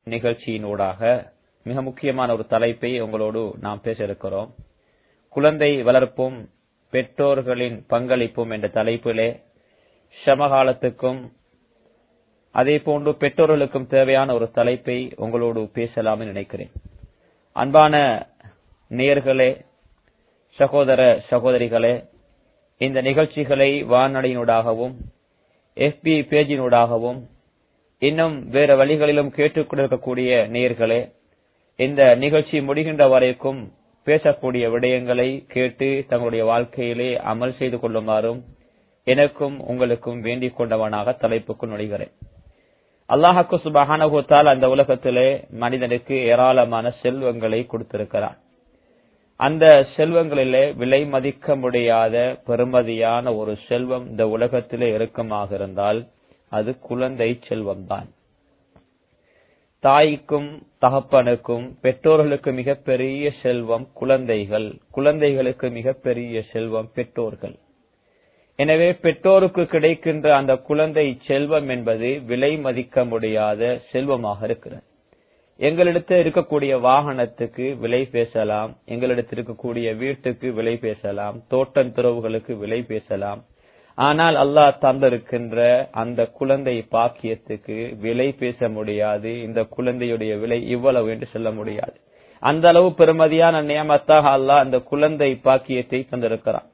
நிகழ்ச்சியினூடாக மிக முக்கியமான ஒரு தலைப்பை உங்களோடு நாம் பேச இருக்கிறோம் குழந்தை வளர்ப்பும் பெற்றோர்களின் பங்களிப்பும் என்ற தலைப்பிலே சமகாலத்துக்கும் அதே போன்று பெற்றோர்களுக்கும் தேவையான ஒரு தலைப்பை உங்களோடு பேசலாம் நினைக்கிறேன் அன்பான நேயர்களே சகோதர சகோதரிகளே இந்த நிகழ்ச்சிகளை வானொலியினூடாகவும் எஃபி பேஜினூடாகவும் இன்னும் வேற வழிகளிலும் கேட்டுக் கொண்டிருக்கக்கூடிய நேயர்களே இந்த நிகழ்ச்சி முடிகின்ற வரைக்கும் பேசக்கூடிய விடயங்களை கேட்டு தங்களுடைய வாழ்க்கையிலே அமல் செய்து கொள்ளுமாறும் எனக்கும் உங்களுக்கும் வேண்டிக் கொண்டவனாக தலைப்புக்கு நுழைகிறேன் அல்லாஹாக்கு சுபஹானகுத்தால் அந்த உலகத்திலே மனிதனுக்கு ஏராளமான செல்வங்களை கொடுத்திருக்கிறான் அந்த செல்வங்களிலே விலை மதிக்க முடியாத பெருமதியான ஒரு செல்வம் இந்த உலகத்திலே இறுக்கமாக இருந்தால் அது குழந்தை செல்வம்தான் தாய்க்கும் தகப்பனுக்கும் பெற்றோர்களுக்கு மிகப்பெரிய செல்வம் குழந்தைகள் குழந்தைகளுக்கு மிகப்பெரிய செல்வம் பெற்றோர்கள் எனவே பெற்றோருக்கு கிடைக்கின்ற அந்த குழந்தை செல்வம் என்பது விலை மதிக்க முடியாத செல்வமாக இருக்கிறது எங்களிடத்தில் இருக்கக்கூடிய வாகனத்துக்கு விலை பேசலாம் எங்களிடத்தில் இருக்கக்கூடிய வீட்டுக்கு விலை பேசலாம் தோட்டம் துறவுகளுக்கு விலை பேசலாம் ஆனால் அல்லாஹ் தந்திருக்கின்ற அந்த குழந்தை பாக்கியத்துக்கு விலை பேச முடியாது இந்த குழந்தையுடைய விலை இவ்வளவு என்று சொல்ல முடியாது அந்த அளவு பெருமதியான நியமத்தாக அல்லாஹ் அந்த குழந்தை பாக்கியத்தை தந்திருக்கிறான்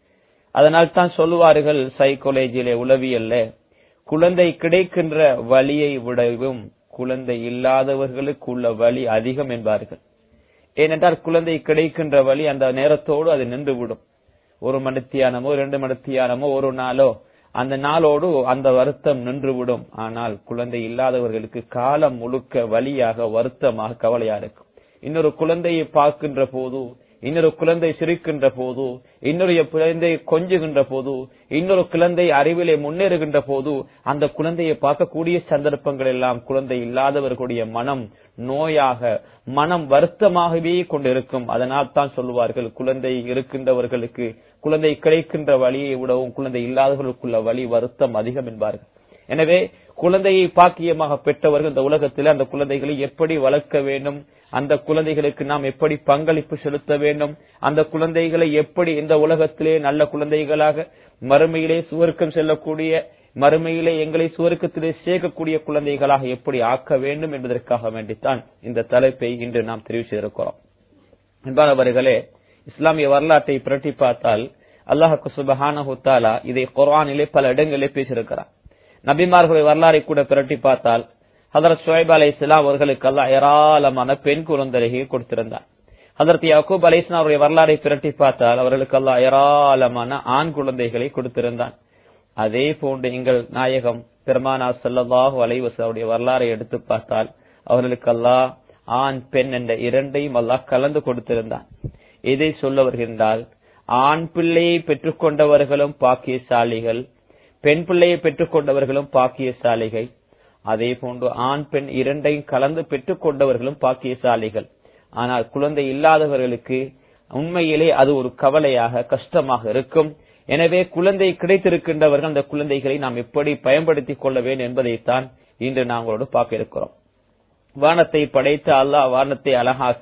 அதனால் தான் சொல்லுவார்கள் சைக்காலஜியிலே உளவியல்ல குழந்தை கிடைக்கின்ற வழியை விடவும் குழந்தை இல்லாதவர்களுக்கு உள்ள வழி அதிகம் என்பார்கள் ஏனென்றால் குழந்தை கிடைக்கின்ற வழி அந்த நேரத்தோடு அது நின்றுவிடும் ஒரு மணித்தியானமோ இரண்டு மணித்தியானமோ ஒரு நாளோ அந்த நாளோடு அந்த வருத்தம் நின்றுவிடும் ஆனால் குழந்தை இல்லாதவர்களுக்கு காலம் முழுக்க வழியாக வருத்தமாக கவலையா இருக்கும் இன்னொரு குழந்தையை பார்க்கின்ற போது இன்னொரு குழந்தை சிரிக்கின்ற போது இன்னொரு குழந்தை கொஞ்சுகின்ற போது இன்னொரு குழந்தை அறிவிலே முன்னேறுகின்ற போது அந்த குழந்தையை பார்க்கக்கூடிய சந்தர்ப்பங்கள் எல்லாம் குழந்தை இல்லாதவர்களுடைய மனம் நோயாக மனம் வருத்தமாகவே கொண்டிருக்கும் அதனால் தான் சொல்லுவார்கள் குழந்தை இருக்கின்றவர்களுக்கு குழந்தை கிடைக்கின்ற வழியை விடவும் குழந்தை இல்லாதவர்களுக்குள்ள வழி வருத்தம் அதிகம் என்பார்கள் எனவே குழந்தையை பாக்கியமாக பெற்றவர்கள் இந்த உலகத்தில் அந்த குழந்தைகளை எப்படி வளர்க்க வேண்டும் அந்த குழந்தைகளுக்கு நாம் எப்படி பங்களிப்பு செலுத்த வேண்டும் அந்த குழந்தைகளை எப்படி இந்த உலகத்திலே நல்ல குழந்தைகளாக மறுமையிலே சுவர்க்கம் செல்லக்கூடிய மறுமையிலே எங்களை சுவர்க்கத்திலே சேர்க்கக்கூடிய குழந்தைகளாக எப்படி ஆக்க வேண்டும் என்பதற்காக வேண்டித்தான் இந்த தலைப்பை இன்று நாம் தெரிவு செய்திருக்கிறோம் என்பானவர்களே இஸ்லாமிய வரலாற்றை புரட்டி பார்த்தால் அல்லாஹு சுபஹானஹு தாலா இதை குர்ஆனிலே பல இடங்களிலே பேசியிருக்கிறார் நபிமார்களுடைய வரலாறை கூட புரட்டி பார்த்தால் ஹதரத் ஷுவைப் அலை இஸ்லாம் அவர்களுக்கு அல்லாஹ் ஏராளமான பெண் குழந்தைகளை கொடுத்திருந்தார் ஹதரத் யாக்கூப் அலை அவருடைய வரலாறை புரட்டி பார்த்தால் அவர்களுக்கு அல்லாஹ் ஏராளமான ஆண் குழந்தைகளை கொடுத்திருந்தான் அதே போன்று எங்கள் நாயகம் பெருமானா சல்லாஹூ அலைவசருடைய வரலாறை எடுத்து பார்த்தால் அவர்களுக்கு அல்லாஹ் ஆண் பெண் என்ற இரண்டையும் அல்லாஹ் கலந்து கொடுத்திருந்தான் எதை சொல்ல வருகின்றால் ஆண் பிள்ளையை பெற்றுக்கொண்டவர்களும் பாக்கியசாலிகள் பெண் பிள்ளையை பெற்றுக்கொண்டவர்களும் பாக்கியசாலிகை அதே போன்று ஆண் பெண் இரண்டையும் கலந்து பெற்றுக் கொண்டவர்களும் பாக்கியசாலிகள் ஆனால் குழந்தை இல்லாதவர்களுக்கு உண்மையிலே அது ஒரு கவலையாக கஷ்டமாக இருக்கும் எனவே குழந்தை கிடைத்திருக்கின்றவர்கள் அந்த குழந்தைகளை நாம் எப்படி பயன்படுத்திக் கொள்ள வேண்டும் என்பதைத்தான் இன்று நாங்களோடு பார்க்க இருக்கிறோம் வானத்தை படைத்த அல்லாஹ் வானத்தை அழகாக்க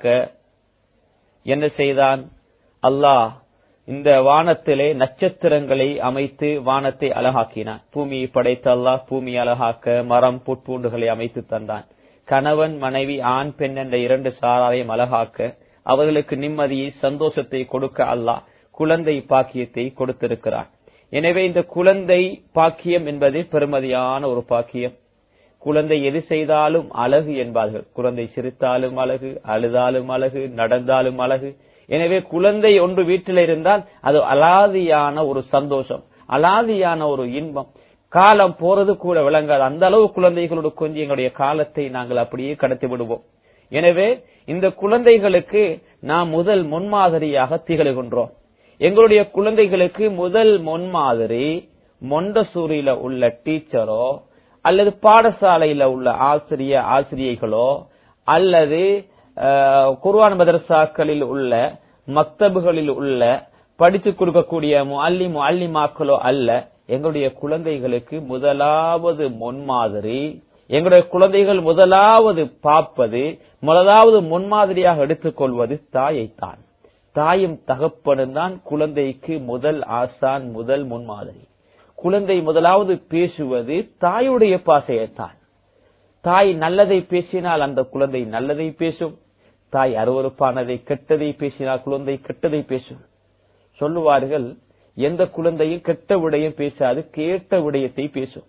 என்ன செய்தான் அல்லாஹ் இந்த வானத்திலே நட்சத்திரங்களை அமைத்து வானத்தை அழகாக்கினான் பூமியை படைத்த அல்லாஹ் பூமி அழகாக்க மரம் புட்பூண்டுகளை அமைத்து தந்தான் கணவன் மனைவி ஆண் பெண் என்ற இரண்டு சாராரையும் அழகாக்க அவர்களுக்கு நிம்மதியை சந்தோஷத்தை கொடுக்க அல்லாஹ் குழந்தை பாக்கியத்தை கொடுத்திருக்கிறான் எனவே இந்த குழந்தை பாக்கியம் என்பது பெருமதியான ஒரு பாக்கியம் குழந்தை எது செய்தாலும் அழகு என்பார்கள் குழந்தை சிரித்தாலும் அழகு அழுதாலும் அழகு நடந்தாலும் அழகு எனவே குழந்தை ஒன்று வீட்டில் இருந்தால் அது அலாதியான ஒரு சந்தோஷம் அலாதியான ஒரு இன்பம் காலம் போறது கூட விளங்காது அந்த அளவு குழந்தைகளோடு கொஞ்சம் எங்களுடைய காலத்தை நாங்கள் அப்படியே கடத்தி விடுவோம் எனவே இந்த குழந்தைகளுக்கு நாம் முதல் முன்மாதிரியாக திகழ்கின்றோம் எங்களுடைய குழந்தைகளுக்கு முதல் முன்மாதிரி மொண்டசூரியில உள்ள டீச்சரோ அல்லது பாடசாலையில உள்ள ஆசிரிய ஆசிரியைகளோ அல்லது குர்வான் மதரசாக்களில் உள்ள மக்தபுகளில் உள்ள படித்து கொடுக்கக்கூடிய முஅல்லி முஅல்லிமாக்களோ அல்ல எங்களுடைய குழந்தைகளுக்கு முதலாவது முன்மாதிரி எங்களுடைய குழந்தைகள் முதலாவது பார்ப்பது முதலாவது முன்மாதிரியாக எடுத்துக்கொள்வது தாயைத்தான் தாயும் தகப்பனும் தான் குழந்தைக்கு முதல் ஆசான் முதல் முன்மாதிரி குழந்தை முதலாவது பேசுவது தாயுடைய பாசையைத்தான் தாய் நல்லதை பேசினால் அந்த குழந்தை நல்லதை பேசும் தாய் அருவறுப்பானதை கெட்டதை பேசினால் குழந்தை கெட்டதை பேசும் சொல்லுவார்கள் எந்த குழந்தையும் கெட்ட விடயம் பேசாது கேட்ட விடயத்தை பேசும்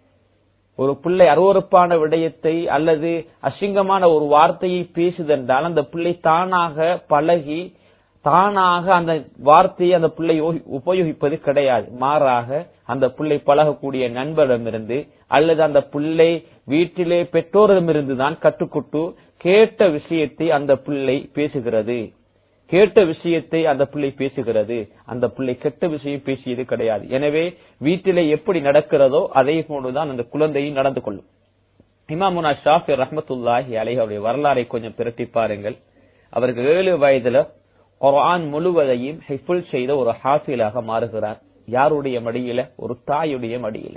ஒரு பிள்ளை அருவறுப்பான விடயத்தை அல்லது அசிங்கமான ஒரு வார்த்தையை பேசுதென்றால் அந்த பிள்ளை தானாக பழகி தானாக அந்த வார்த்தையை அந்த பிள்ளை உபயோகிப்பது கிடையாது மாறாக அந்த பிள்ளை பழகக்கூடிய நண்பரிடமிருந்து அல்லது அந்த பிள்ளை வீட்டிலே பெற்றோரிடமிருந்து தான் கற்றுக்கொண்டு கேட்ட விஷயத்தை அந்த பிள்ளை பேசுகிறது கேட்ட விஷயத்தை அந்த பிள்ளை பேசுகிறது அந்த பிள்ளை கெட்ட விஷயம் பேசியது கிடையாது எனவே வீட்டிலே எப்படி நடக்கிறதோ அதே போன்றுதான் அந்த குழந்தையும் நடந்து கொள்ளும் இமாமுனா ஷாஃபி ரஹமத்துல்லாஹி அலை அவருடைய வரலாறை கொஞ்சம் பிரட்டி பாருங்கள் அவருக்கு ஏழு வயதுல குரான் முழுவதையும் ஹிஃபுல் செய்த ஒரு ஹாஃபிலாக மாறுகிறார் யாருடைய மடியில ஒரு தாயுடைய மடியில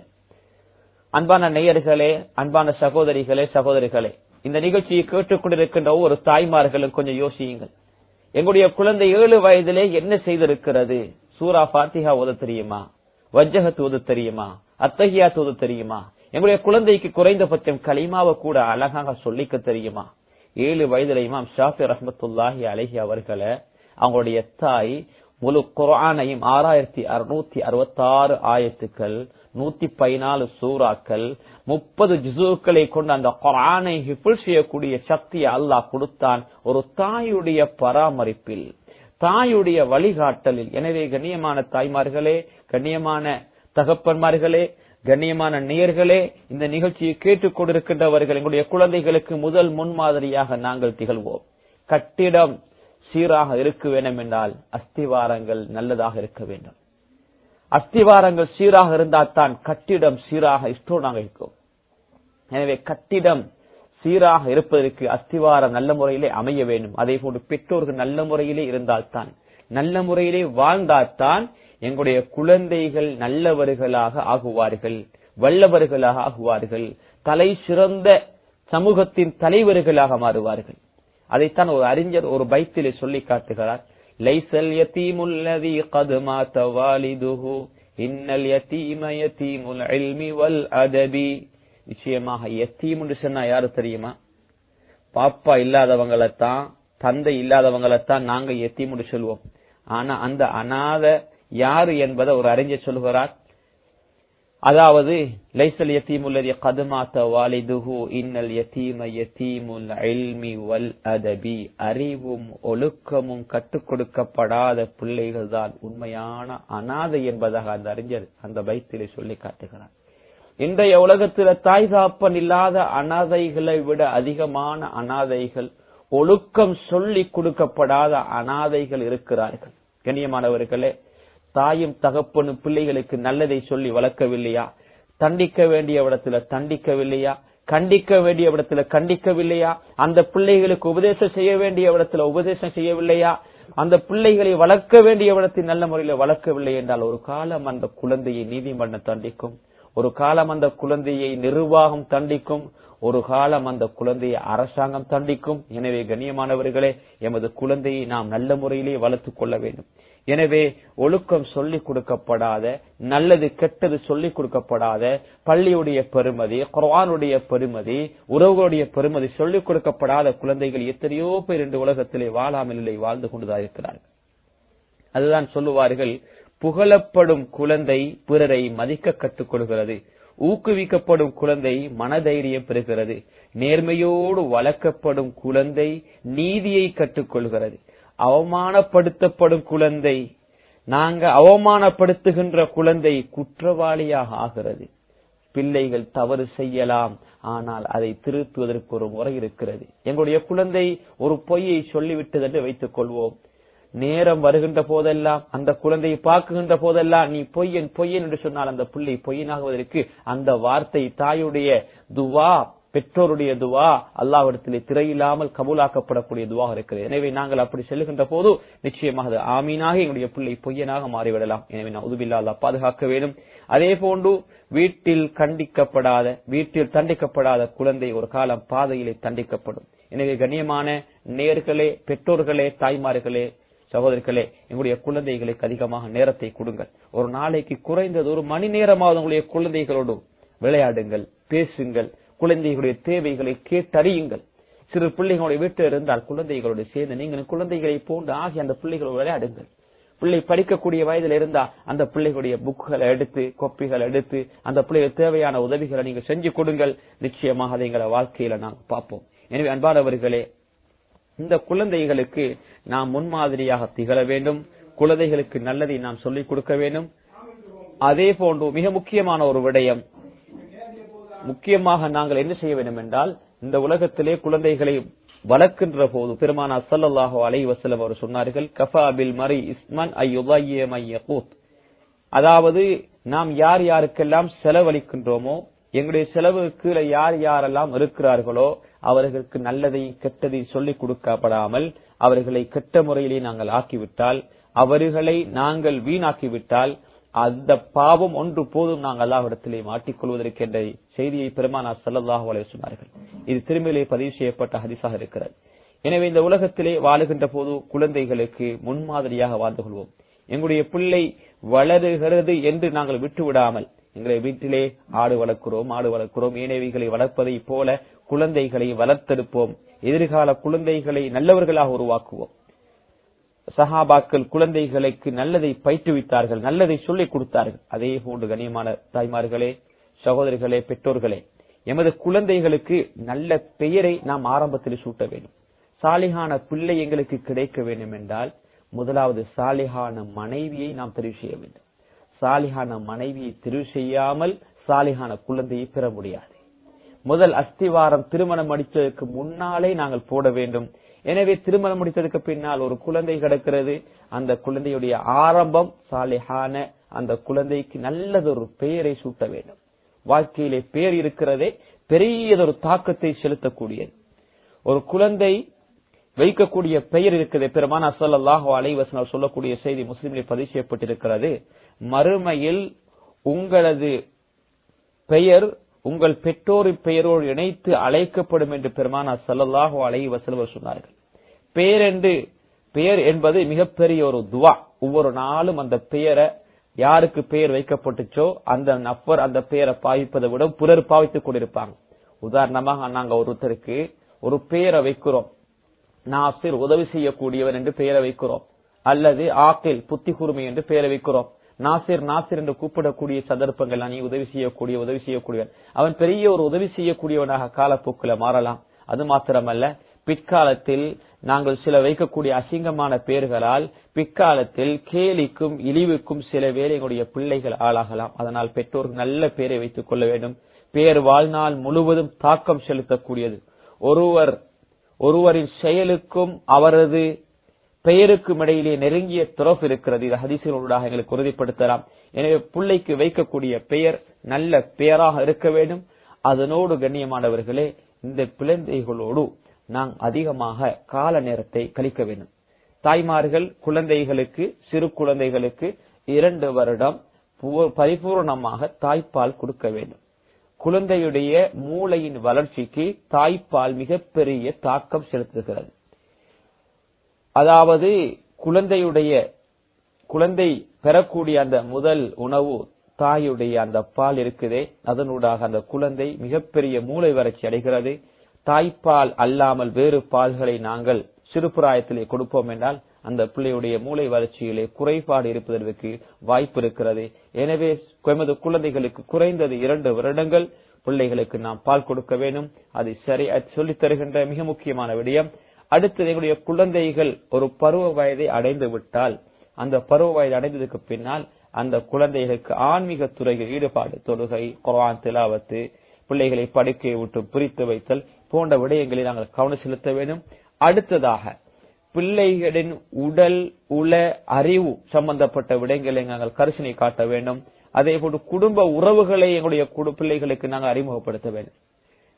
அன்பான நேயர்களே அன்பான சகோதரிகளே சகோதரிகளே இந்த நிகழ்ச்சியை கேட்டுக்கொண்டிருக்கின்ற ஒரு தாய்மார்களும் கொஞ்சம் யோசியுங்கள் எங்களுடைய குழந்தை ஏழு வயதிலே என்ன செய்திருக்கிறது சூரா பாத்திஹா ஓத தெரியுமா வஜ்ஜகத் ஓத தெரியுமா அத்தஹியா ஓத தெரியுமா எங்களுடைய குழந்தைக்கு குறைந்தபட்சம் களிமாவை கூட அழகாக சொல்லிக்க தெரியுமா ஏழு வயதுல இமாம் ஷாஃபி ரஹமத்துல்லாஹி அலஹி அவர்களை அவங்களுடைய தாய் முழு குரானையும் ஆறாயிரத்தி அறுநூத்தி அறுபத்தி ஆறு ஆயத்துக்கள் நூத்தி பதினாலு சூறாக்கள் முப்பது ஜிசூக்களை கொண்டு அந்த குரானை ஹிஃபுல் செய்யக்கூடிய சக்தியை அல்லாஹ் கொடுத்தான் ஒரு தாயுடைய பராமரிப்பில் தாயுடைய வழிகாட்டலில் எனவே கண்ணியமான தாய்மார்களே கண்ணியமான தகப்பன்மார்களே கண்ணியமான நேயர்களே இந்த நிகழ்ச்சியை கேட்டுக் கொண்டிருக்கின்றவர்கள் எங்களுடைய குழந்தைகளுக்கு முதல் முன்மாதிரியாக நாங்கள் திகழ்வோம் கட்டிடம் சீராக இருக்க வேண்டும் என்றால் அஸ்திவாரங்கள் நல்லதாக இருக்க வேண்டும் அஸ்திவாரங்கள் சீராக இருந்தால் தான் கட்டிடம் சீராக இஷ்டோனாக இருக்கும் எனவே கட்டிடம் சீராக இருப்பதற்கு அஸ்திவாரம் நல்ல முறையிலே அமைய வேண்டும் அதே போன்று பெற்றோர்கள் நல்ல முறையிலே இருந்தால்தான் நல்ல முறையிலே வாழ்ந்தால்தான் எங்களுடைய குழந்தைகள் நல்லவர்களாக ஆகுவார்கள் வல்லவர்களாக ஆகுவார்கள் தலை சிறந்த சமூகத்தின் தலைவர்களாக மாறுவார்கள் அதைத்தான் ஒரு அறிஞர் ஒரு பைத்திலே சொல்லி காட்டுகிறார் லைசல் யதீமுல்லதி கத் மாத வாலிதுஹு இன்னல் யதீம யதீமுல் இல்மி வல் அதபி நிச்சயமாக யத்தீம் என்று சொன்னா யாரு தெரியுமா பாப்பா இல்லாதவங்களைத்தான் தந்தை இல்லாதவங்களைத்தான் நாங்க யத்தீம் என்று சொல்லுவோம் ஆனா அந்த அனாத யாரு என்பதை ஒரு அறிஞர் சொல்கிறார் அதாவது லைசல் யத்தீமுல்லதி கதுமாத்த வாலிதுஹு இன்னல் யத்தீம யத்தீமுல் இல்மி வல் அதபி அறிவும் ஒழுக்கமும் கற்றுக் கொடுக்கப்படாத பிள்ளைகள் தான் உண்மையான அனாதை என்பதாக அந்த அறிஞர் அந்த பைத்திலே சொல்லி காட்டுகிறார் இன்றைய உலகத்துல தாய் தாப்பன் இல்லாத அனாதைகளை விட அதிகமான அனாதைகள் ஒழுக்கம் சொல்லி கொடுக்கப்படாத அனாதைகள் இருக்கிறார்கள் கண்ணியமானவர்களே தாயும் தகப்பனும் பிள்ளைகளுக்கு நல்லதை சொல்லி வளர்க்கவில்லையா தண்டிக்க வேண்டிய இடத்துல தண்டிக்கவில்லையா கண்டிக்க வேண்டிய இடத்துல கண்டிக்கவில்லையா அந்த பிள்ளைகளுக்கு உபதேசம் செய்ய வேண்டிய இடத்துல உபதேசம் செய்யவில்லையா அந்த பிள்ளைகளை வளர்க்க வேண்டிய இடத்தில் நல்ல முறையில் வளர்க்கவில்லை என்றால் ஒரு காலம் அந்த குழந்தையை நீதிமன்றம் தண்டிக்கும் ஒரு காலம் அந்த குழந்தையை நிர்வாகம் தண்டிக்கும் ஒரு காலம் அந்த குழந்தையை அரசாங்கம் தண்டிக்கும் எனவே கண்ணியமானவர்களே எமது குழந்தையை நாம் நல்ல முறையிலே வளர்த்துக் கொள்ள வேண்டும் எனவே ஒழுக்கம் சொல்லிக் கொடுக்கப்படாத நல்லது கெட்டது சொல்லிக் கொடுக்கப்படாத பள்ளியுடைய பெருமதி குர்ஆனுடைய பெருமதி உறவுகளுடைய பெருமதி சொல்லிக் கொடுக்கப்படாத குழந்தைகள் எத்தனையோ பேர் இந்த உலகத்திலே வாழாமல் இல்லை வாழ்ந்து கொண்டுதான் இருக்கிறார்கள் அதுதான் சொல்லுவார்கள் புகழப்படும் குழந்தை பிறரை மதிக்க கற்றுக் கொடுக்கிறது ஊக்குவிக்கப்படும் குழந்தை மனதைரியம் பெறுகிறது நேர்மையோடு வளர்க்கப்படும் குழந்தை நீதியை கற்றுக்கொள்கிறது அவமானப்படுத்தப்படும் குழந்தை நாங்க அவமானப்படுத்துகின்ற குழந்தை குற்றவாளியாக ஆகிறது பிள்ளைகள் தவறு செய்யலாம் ஆனால் அதை திருத்துவதற்கு ஒரு முறை இருக்கிறது எங்களுடைய குழந்தை ஒரு பொய்யை சொல்லிவிட்டது என்று வைத்துக் கொள்வோம் நேரம் வருகின்ற போதெல்லாம் அந்த குழந்தையை பார்க்குகின்ற போதெல்லாம் நீ பொய்யன் பொய்யன் என்று சொன்னால் அந்த பிள்ளை பொய்யனாகுவதற்கு அந்த வார்த்தை தாயுடைய துவா பெற்றோருடைய துவா அல்லாவிடத்திலே திரையில்லாமல் கபூலாக்கப்படக்கூடிய துவா இருக்கிறது எனவே நாங்கள் அப்படி செல்லுகின்ற போது நிச்சயமாக அது ஆமீனாக எங்களுடைய பிள்ளை பொய்யனாக மாறிவிடலாம் எனவே நான் உதுபில்லா அல்லா பாதுகாக்க வேண்டும் அதே போன்று வீட்டில் கண்டிக்கப்படாத வீட்டில் தண்டிக்கப்படாத குழந்தை ஒரு காலம் பாதையிலே தண்டிக்கப்படும் எனவே கண்ணியமான நேர்களே பெற்றோர்களே தாய்மார்களே சகோதரிகளே எங்களுடைய குழந்தைகளுக்கு அதிகமாக நேரத்தை கொடுங்கள் ஒரு நாளைக்கு குறைந்தது ஒரு மணி நேரமாவது உங்களுடைய குழந்தைகளோடு விளையாடுங்கள் பேசுங்கள் குழந்தைகளுடைய தேவைகளை கேட்டறியுங்கள் சிறு பிள்ளைகளுடைய வீட்டில் இருந்தால் குழந்தைகளோடு சேர்ந்து நீங்கள் குழந்தைகளை போன்று ஆகி அந்த பிள்ளைகளோடு விளையாடுங்கள் பிள்ளை படிக்கக்கூடிய வயதில் இருந்தா அந்த பிள்ளைகளுடைய புக்குகளை எடுத்து கொப்பிகளை எடுத்து அந்த பிள்ளைகள் தேவையான உதவிகளை நீங்க செஞ்சு கொடுங்கள் நிச்சயமாக அதை எங்களை வாழ்க்கையில நாங்க பார்ப்போம் எனவே அன்பானவர்களே இந்த குழந்தைகளுக்கு நாம் முன்மாதிரியாக திகழ வேண்டும் குழந்தைகளுக்கு நல்லதை நாம் சொல்லிக் கொடுக்க வேண்டும் அதே போன்று மிக முக்கியமான ஒரு விடயம் முக்கியமாக நாங்கள் என்ன செய்ய வேண்டும் என்றால் இந்த உலகத்திலே குழந்தைகளை வளர்க்கின்ற போது பெருமானா சல்லல்லாஹு அலை வசலம் அவர் சொன்னார்கள் கஃபா பில் மரி இஸ்மன் ஐயுதூத் அதாவது நாம் யார் யாருக்கெல்லாம் செலவழிக்கின்றோமோ எங்களுடைய செலவு கீழே யார் யாரெல்லாம் இருக்கிறார்களோ அவர்களுக்கு நல்லதையும் கெட்டதையும் சொல்லிக் கொடுக்கப்படாமல் அவர்களை கெட்ட முறையிலே நாங்கள் ஆக்கிவிட்டால் அவர்களை நாங்கள் வீணாக்கிவிட்டால் அந்த பாவம் ஒன்று போதும் நாங்கள் அல்லாஹிடத்திலே மாட்டிக்கொள்வதற்கு என்ற செய்தியை பெருமானா சல்லல்லாஹு அலைஹி சொன்னார்கள் இது திரும்பிலே பதிவு செய்யப்பட்ட ஹரிசாக இருக்கிறது எனவே இந்த உலகத்திலே வாழுகின்ற போது குழந்தைகளுக்கு முன்மாதிரியாக வாழ்ந்து கொள்வோம் எங்களுடைய பிள்ளை வளருகிறது என்று நாங்கள் விட்டு விடாமல் எங்களை வீட்டிலே ஆடு வளர்க்கிறோம் ஆடு வளர்க்கிறோம் ஏனைவிகளை வளர்ப்பதை போல குழந்தைகளை வளர்த்தெடுப்போம் எதிர்கால குழந்தைகளை நல்லவர்களாக உருவாக்குவோம் சஹாபாக்கள் குழந்தைகளுக்கு நல்லதை பயிற்றுவித்தார்கள் நல்லதை சொல்லிக் கொடுத்தார்கள் அதே போன்று கண்ணியமான தாய்மார்களே சகோதரிகளே பெற்றோர்களே எமது குழந்தைகளுக்கு நல்ல பெயரை நாம் ஆரம்பத்தில் சூட்ட வேண்டும் சாலிகான பிள்ளை எங்களுக்கு கிடைக்க வேண்டும் என்றால் முதலாவது சாலிகான மனைவியை நாம் தெரிவு செய்ய வேண்டும் சாலிகான மனைவியை தெரிவு செய்யாமல் சாலிகான குழந்தையை பெற முடியாது முதல் அஸ்திவாரம் திருமணம் அடித்ததற்கு முன்னாலே நாங்கள் போட வேண்டும் எனவே திருமணம் முடித்ததுக்கு பின்னால் ஒரு குழந்தை கிடக்கிறது அந்த குழந்தையுடைய ஆரம்பம் சாலிஹான அந்த குழந்தைக்கு நல்லதொரு பெயரை சூட்ட வேண்டும் வாழ்க்கையிலே பெயர் இருக்கிறதே பெரியதொரு தாக்கத்தை செலுத்தக்கூடியது ஒரு குழந்தை வைக்கக்கூடிய பெயர் இருக்குது பெருமான் அசல்லாஹு அலைவசனர் சொல்லக்கூடிய செய்தி முஸ்லிமில் பதிவு செய்யப்பட்டிருக்கிறது மறுமையில் உங்களது பெயர் உங்கள் பெற்றோரின் பெயரோடு இணைத்து அழைக்கப்படும் என்று பெருமானா சல்லல்லாஹு அலைஹி வஸல்லம் சொன்னார்கள் பெயர் என்று பெயர் என்பது மிகப்பெரிய ஒரு துவா ஒவ்வொரு நாளும் அந்த பெயரை யாருக்கு பெயர் வைக்கப்பட்டுச்சோ அந்த நபர் அந்த பெயரை பாவிப்பதை விட பிறர் பாவித்துக் கொண்டிருப்பாங்க உதாரணமாக நாங்க ஒருத்தருக்கு ஒரு பெயரை வைக்கிறோம் நாசிர் உதவி செய்யக்கூடியவன் என்று பெயரை வைக்கிறோம் அல்லது ஆக்கில் புத்தி கூர்மை என்று பெயரை வைக்கிறோம் நாசிர் நாசிர் என்று கூப்பிடக்கூடிய சந்தர்ப்பங்கள் நீ உதவி செய்யக்கூடிய உதவி செய்யக்கூடியவன் அவன் பெரிய ஒரு உதவி செய்யக்கூடியவனாக காலப்போக்கில் மாறலாம் அது மாத்திரமல்ல பிற்காலத்தில் நாங்கள் சில வைக்கக்கூடிய அசிங்கமான பெயர்களால் பிற்காலத்தில் கேலிக்கும் இழிவுக்கும் சில வேலைகளுடைய பிள்ளைகள் ஆளாகலாம் அதனால் பெற்றோர் நல்ல பெயரை வைத்துக் கொள்ள வேண்டும் பெயர் வாழ்நாள் முழுவதும் தாக்கம் செலுத்தக்கூடியது ஒருவர் ஒருவரின் செயலுக்கும் அவரது பெயருக்கும் இடையிலே நெருங்கிய துறப்பு இருக்கிறது இது ஹதீசுகளூடாக எங்களுக்கு உறுதிப்படுத்தலாம் எனவே பிள்ளைக்கு வைக்கக்கூடிய பெயர் நல்ல பெயராக இருக்க வேண்டும் அதனோடு கண்ணியமானவர்களே இந்த குழந்தைகளோடு நாம் அதிகமாக கால நேரத்தை கழிக்க வேண்டும் தாய்மார்கள் குழந்தைகளுக்கு சிறு குழந்தைகளுக்கு இரண்டு வருடம் பரிபூர்ணமாக தாய்ப்பால் கொடுக்க வேண்டும் குழந்தையுடைய மூளையின் வளர்ச்சிக்கு தாய்ப்பால் மிகப்பெரிய தாக்கம் செலுத்துகிறது அதாவது குழந்தையுடைய குழந்தை பெறக்கூடிய அந்த முதல் உணவு தாயுடைய அந்த பால் இருக்குதே அதனூடாக அந்த குழந்தை மிகப்பெரிய மூளை வறட்சி அடைகிறது தாய்ப்பால் அல்லாமல் வேறு பால்களை நாங்கள் சிறுபிராயத்திலே கொடுப்போம் என்றால் அந்த பிள்ளையுடைய மூளை வளர்ச்சியிலே குறைபாடு இருப்பதற்கு வாய்ப்பு இருக்கிறது எனவே எமது குழந்தைகளுக்கு குறைந்தது இரண்டு வருடங்கள் பிள்ளைகளுக்கு நாம் பால் கொடுக்க வேண்டும் அதை சரி சொல்லித் தருகின்ற மிக முக்கியமான விடயம் அடுத்து எங்களுடைய குழந்தைகள் ஒரு பருவ வயதை அடைந்து விட்டால் அந்த பருவ வயது அடைந்ததுக்கு பின்னால் அந்த குழந்தைகளுக்கு ஆன்மீக துறையில் ஈடுபாடு தொழுகை குரான் திலாவத்து பிள்ளைகளை படுக்கையை விட்டு பிரித்து வைத்தல் போன்ற விடயங்களில் நாங்கள் கவனம் செலுத்த வேண்டும் அடுத்ததாக பிள்ளைகளின் உடல் உள அறிவு சம்பந்தப்பட்ட விடயங்களை நாங்கள் கரிசனை காட்ட வேண்டும் அதே போன்று குடும்ப உறவுகளை எங்களுடைய பிள்ளைகளுக்கு நாங்கள் அறிமுகப்படுத்த வேண்டும்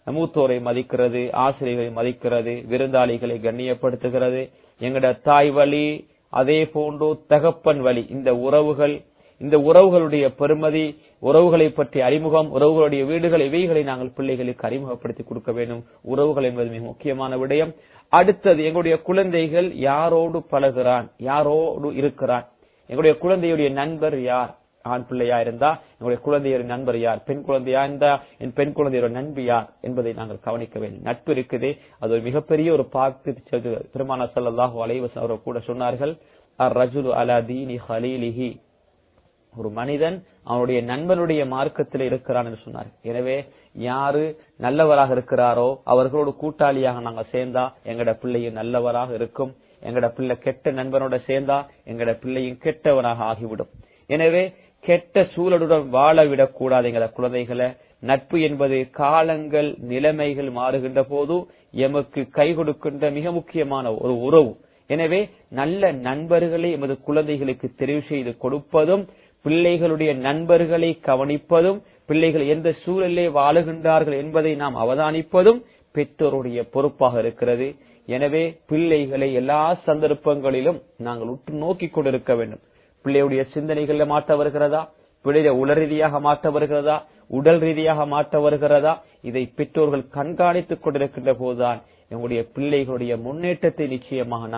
மூத்தோரை மதிக்கிறது ஆசிரியர்களை மதிக்கிறது விருந்தாளிகளை கண்ணியப்படுத்துகிறது எங்கட தாய் வழி அதே போன்று தகப்பன் வழி இந்த உறவுகள் இந்த உறவுகளுடைய பெருமதி உறவுகளை பற்றிய அறிமுகம் உறவுகளுடைய வீடுகள் இவைகளை நாங்கள் பிள்ளைகளுக்கு அறிமுகப்படுத்தி கொடுக்க வேண்டும் உறவுகள் என்பது மிக முக்கியமான விடயம் அடுத்தது எங்களுடைய குழந்தைகள் யாரோடு பழகுறான் யாரோடு இருக்கிறான் எங்களுடைய குழந்தையுடைய நண்பர் யார் ஆண் பிள்ளையா இருந்தா எங்களுடைய குழந்தையோட நண்பர் யார் பெண் குழந்தையா இருந்தா என் பெண் குழந்தையோட நண்பு யார் என்பதை நாங்கள் கவனிக்க வேண்டும் நட்பு இருக்குது அது ஒரு மிகப்பெரிய ஒரு பார்த்து பெருமான சல்லாஹூ அலைவஸ் அவர்கள் கூட சொன்னார்கள் அர் ரஜுலு அலா தீனி ஹலீலிஹி ஒரு மனிதன் அவனுடைய நண்பனுடைய மார்க்கத்தில் இருக்கிறான் என்று சொன்னார் எனவே யாரு நல்லவராக இருக்கிறாரோ அவர்களோடு கூட்டாளியாக நாங்க சேர்ந்தா எங்கட பிள்ளையும் நல்லவராக இருக்கும் எங்கட பிள்ளை கெட்ட நண்பனோட சேர்ந்தா எங்கட பிள்ளையும் கெட்டவனாக ஆகிவிடும் எனவே கெட்ட சூழலுடன் வாழ விடக்கூடாது எங்கட குழந்தைகளை நட்பு என்பது காலங்கள் நிலைமைகள் மாறுகின்ற போது எமக்கு கை கொடுக்கின்ற மிக முக்கியமான ஒரு உறவு எனவே நல்ல நண்பர்களை எமது குழந்தைகளுக்கு தெரிவு செய்து கொடுப்பதும் பிள்ளைகளுடைய நண்பர்களை கவனிப்பதும் பிள்ளைகள் எந்த சூழலிலே வாழுகின்றார்கள் என்பதை நாம் அவதானிப்பதும் பெற்றோருடைய பொறுப்பாக இருக்கிறது எனவே பிள்ளைகளை எல்லா சந்தர்ப்பங்களிலும் நாங்கள் உற்று நோக்கிக் கொண்டிருக்க வேண்டும் பிள்ளையுடைய சிந்தனைகள்ல மாற்ற வருகிறதா பிள்ளைய உடல் ரீதியாக மாற்ற வருகிறதா உடல் ரீதியாக மாற்ற வருகிறதா இதை பெற்றோர்கள் கண்காணித்துக் கொண்டிருக்கின்ற போதுதான் எங்களுடைய பிள்ளைகளுடைய முன்னேற்றத்தை நிச்சயமாக